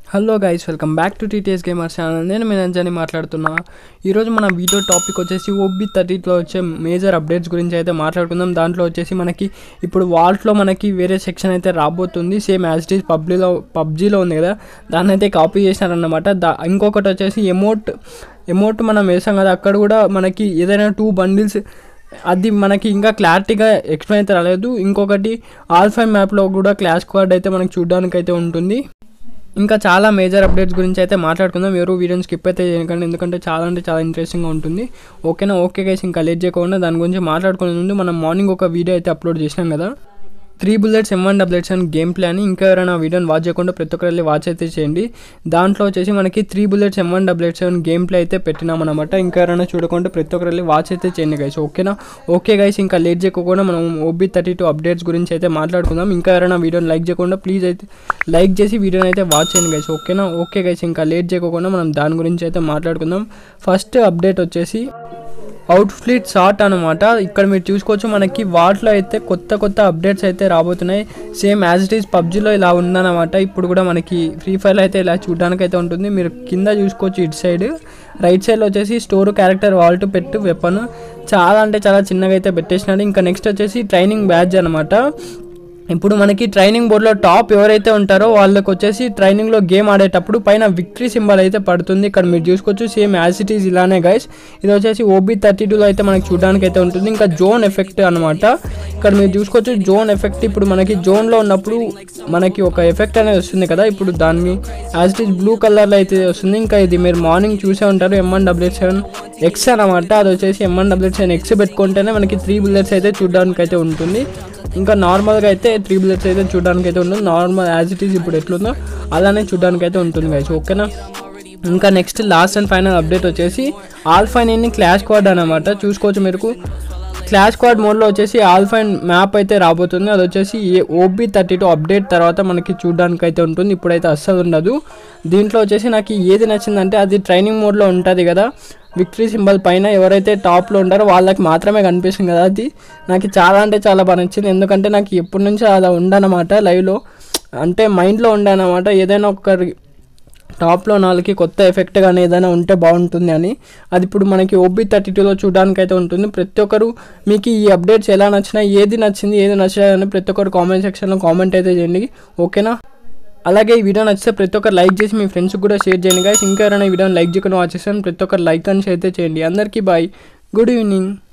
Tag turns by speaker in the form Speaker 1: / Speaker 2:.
Speaker 1: hello guys welcome back to TTS gamer channel నేను మీ నంజని మాట్లాడుతున్నా ఈరోజు మన వీడియో టాపిక్ వచ్చేసి ఓబీ థర్టీలో వచ్చే మేజర్ అప్డేట్స్ గురించి అయితే మాట్లాడుకుందాం దాంట్లో వచ్చేసి మనకి ఇప్పుడు వాల్ట్లో మనకి వేరే సెక్షన్ అయితే రాబోతుంది సేమ్ యాజ్ ఇట్ ఈస్ పబ్జీలో పబ్జీలో ఉంది కదా దాన్ని అయితే కాపీ చేసినారన్నమాట దా ఇంకొకటి వచ్చేసి ఎమోట్ ఎమోట్ మనం వేసాం కదా అక్కడ కూడా మనకి ఏదైనా టూ బండిల్స్ అది మనకి ఇంకా క్లారిటీగా ఎక్స్ప్లెయిన్ అయితే రాలేదు ఇంకొకటి ఆల్ఫై మ్యాప్లో కూడా క్లాష్ కార్డ్ అయితే మనకి చూడడానికి అయితే ఉంటుంది ఇంకా చాలా మేజర్ అప్డేట్స్ గురించి అయితే మాట్లాడుకుందాం ఎవరు వీడియోని స్కిప్ అయితే చేయకండి ఎందుకంటే చాలా అంటే చాలా ఇంట్రెస్టింగ్గా ఉంటుంది ఓకేనా ఓకే గైస్ ఇంకా లేట్ చేయకుండా దాని గురించి మాట్లాడుకునే ముందు మనం మార్నింగ్ ఒక వీడియో అయితే అప్లోడ్ చేసినాం కదా three bullets M one doublets and game play అని ఇంకా ఎవరైనా వీడియోని వాచ్ చేయకుండా ప్రతి ఒక్కరు వెళ్ళి వాచ్ అయితే చేయండి దాంట్లో వచ్చేసి మనకి three bullets M one doublets and game play అయితే పెట్టినామన్నమాట ఇంకా ఎవరైనా చూడకుండా ప్రతి ఒక్కరు వెళ్ళి వాచ్ అయితే చేయండి గైస్ ఓకేనా ఓకే గైస్ ఇంకా లేట్ చేయకుండా మనం ఓబీ థర్టీ టూ అప్డేట్స్ గురించి అయితే మాట్లాడుకుందాం ఇంకా ఎవరైనా వీడియోని లైక్ చేయకుండా ప్లీజ్ అయితే లైక్ చేసి వీడియోని అయితే వాచ్ చేయండి గైస్ ఓకేనా ఓకే గైస్ ఇంకా లేట్ చేయకుండా మనం దాని గురించి అయితే మాట్లాడుకుందాం ఫస్ట్ అప్డేట్ వచ్చేసి అవుట్ ఫ్లీట్ షార్ట్ అనమాట ఇక్కడ మీరు చూసుకోవచ్చు మనకి వాటిలో అయితే కొత్త కొత్త అప్డేట్స్ అయితే రాబోతున్నాయి సేమ్ యాజ్ ఇట్ ఈస్ పబ్జీలో ఇలా ఉందన్నమాట ఇప్పుడు కూడా మనకి ఫ్రీ ఫైర్ అయితే ఇలా చూడడానికి అయితే ఉంటుంది మీరు కింద చూసుకోవచ్చు ఇటు సైడ్ రైట్ సైడ్లో వచ్చేసి స్టోర్ క్యారెక్టర్ వాల్ట్ పెట్టు వెపన్ చాలా అంటే చాలా చిన్నగా అయితే పెట్టేసినాడు ఇంకా నెక్స్ట్ వచ్చేసి ట్రైనింగ్ బ్యాడ్జ్ అనమాట ఇప్పుడు మనకి ట్రైనింగ్ బోర్డులో టాప్ ఎవరైతే ఉంటారో వాళ్ళకి వచ్చేసి ట్రైనింగ్లో గేమ్ ఆడేటప్పుడు పైన విక్టరీ సింబల్ అయితే పడుతుంది ఇక్కడ మీరు చూసుకోవచ్చు సేమ్ యాజ్ ఇట్ ఈజ్ ఇలానే గైస్ ఇది వచ్చేసి ఓబీ థర్టీ టూలో అయితే మనకి చూడడానికి అయితే ఉంటుంది ఇంకా జోన్ ఎఫెక్ట్ అనమాట ఇక్కడ మీరు చూసుకోవచ్చు జోన్ ఎఫెక్ట్ ఇప్పుడు మనకి జోన్లో ఉన్నప్పుడు మనకి ఒక ఎఫెక్ట్ అనేది వస్తుంది కదా ఇప్పుడు దాన్ని యాజ్ ఇట్ ఈజ్ బ్లూ కలర్లో అయితే వస్తుంది ఇంకా ఇది మీరు మార్నింగ్ చూసే ఉంటారు ఎంఎన్ డబ్ల్యూ సెవెన్ ఎక్స్ అనమాట అది వచ్చేసి ఎంఎన్ డబ్ల్యూ సెవెన్ ఎక్స్ పెట్టుకుంటేనే మనకి త్రీ బుల్లెట్స్ అయితే చూడడానికి అయితే ఉంటుంది ఇంకా నార్మల్గా అయితే త్రీ బుల్లెట్స్ అయితే చూడడానికి అయితే ఉంటుంది నార్మల్ యాజ్ ఇట్ ఈస్ ఇప్పుడు ఎట్లుందో అలానే చూడడానికి అయితే ఉంటుంది గైస్ ఓకేనా ఇంకా next last and final update వచ్చేసి ఆల్ఫైన్ క్లాష్ క్వాడ్ అనమాట చూసుకోవచ్చు మీరు క్లాష్ క్వాడ్ మోడ్లో వచ్చేసి ఆల్ఫైన్ మ్యాప్ అయితే రాబోతుంది అది వచ్చేసి ఓబీ థర్టీ టూ అప్డేట్ తర్వాత మనకి చూడడానికి అయితే ఉంటుంది ఇప్పుడైతే అస్సలు ఉండదు దీంట్లో వచ్చేసి నాకు ఏది నచ్చిందంటే అది ట్రైనింగ్ మోడ్లో ఉంటుంది కదా విక్టరీ సింబల్ పైన ఎవరైతే టాప్లో ఉంటారో వాళ్ళకి మాత్రమే కనిపిస్తుంది కదా అది నాకు చాలా అంటే చాలా బాగా నచ్చింది ఎందుకంటే నాకు ఎప్పటి నుంచో అలా ఉండనమాట లైవ్లో అంటే మైండ్లో ఉండనమాట ఏదైనా ఒకరి టాప్లో నాలుగుకి కొత్త ఎఫెక్ట్ కానీ ఏదైనా ఉంటే బాగుంటుంది అని అది ఇప్పుడు మనకి ఓబీ థర్టీ టూలో చూడడానికి అయితే ఉంటుంది ప్రతి ఒక్కరు మీకు ఈ అప్డేట్స్ ఎలా నచ్చినా ఏది నచ్చింది ఏది నచ్చలేదని ప్రతి ఒక్కరు కామెంట్ సెక్షన్లో కామెంట్ అయితే చేయండి ఓకేనా అలాగే ఈ వీడియో నచ్చితే ప్రతి ఒక్కరు లైక్ చేసి మీ ఫ్రెండ్స్కి కూడా షేర్ చేయండి గాయస్ ఇంకా ఎవరైనా ఈ వీడియోని లైక్ చేయకుండా వాచ్ చేస్తాను ప్రతి ఒక్కరు లైక్ అని షేర్ అయితే చేయండి అందరికీ బాయ్ గుడ్ ఈవినింగ్